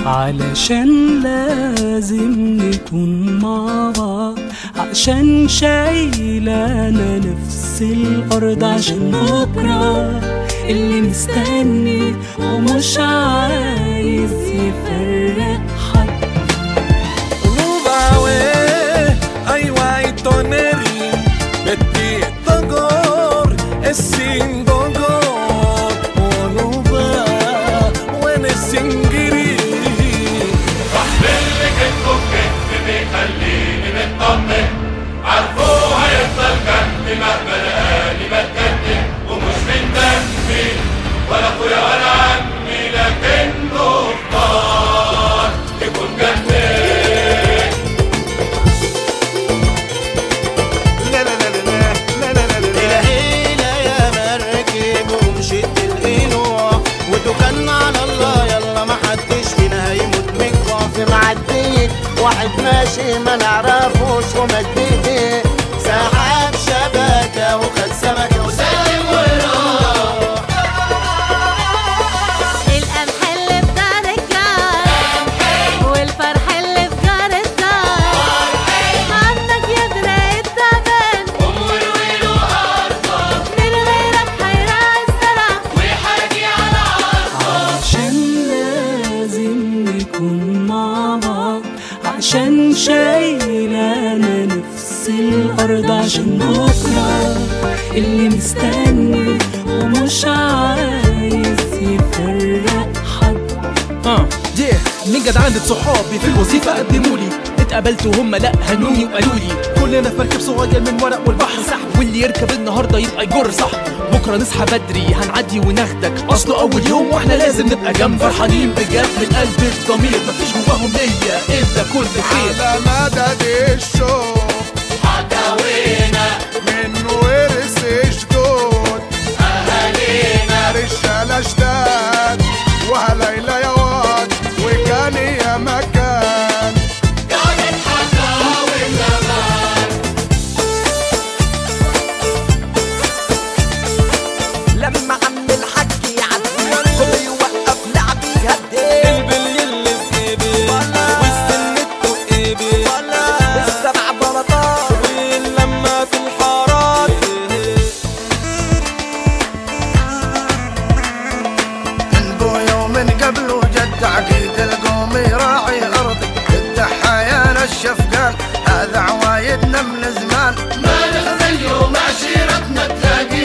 علشان لازم نكون مع بعض عشان شايلانا نفس الأرض عشان بكرة اللي مستني ومش عايز يفرق حد Rubawe, ay guay toneri, beti togor, esin gogor, onuba, wen esingiri. اللي كتبه بكتف بيخليني مطمن عارفه هيفضل جنبي مهما لقاني بتقدم ومش من دمي ولا اخويا ولا عمي لكنه اختار يكون جنبي لا لا لا لا لا لا لا لا هيلا هيلا يا مركب ومشيت القنوع وتوكلنا على الله يلا ما حدش فينا هيموت من الجوع في معدية واحد ماشي ما نعرفوش ومد ايديه سحب شبكة وخد سمكة وسلم وراح القمح اللي في دار الجار والفرح اللي في جار الدار عندك يدرى التعبان من غيرك هيراعي الزرع عشان لازم نكون مع بعض عشان شايلانا نفس الأرض عشان بكرة اللي مستني ومش عايز يفرق حد اه yeah. من جدعانة صحابي في الوظيفة قدمولي اتقابلت وهم لا هنوني وقالوا لي كلنا في مركب صغير من ورق والبحر صح واللي يركب النهارده يبقى يجر صح بكره نصحى بدري هنعدي وناخدك اصله اول يوم واحنا لازم نبقى جنب فرحانين بجد من قلب الضمير مفيش جواهم نية الا كل خير على مدد الشوق حكاوينا من ورث جدود اهالينا رجالة جداد وهليلة يا واد وكان يا مكان كانت حكاوي زمان لما عم الحاج يعدي كله يوقف لعب يهدي البلي اللي في ايدي والسنة في ايدي السبع بلاطات واللمة في الحارات ابويا ومن قبله جد عقيد القوم يراعي ارضي التحايا نشف قال هذا عوايدنا من زمان ما نخزي ومعشيرتنا تلاقي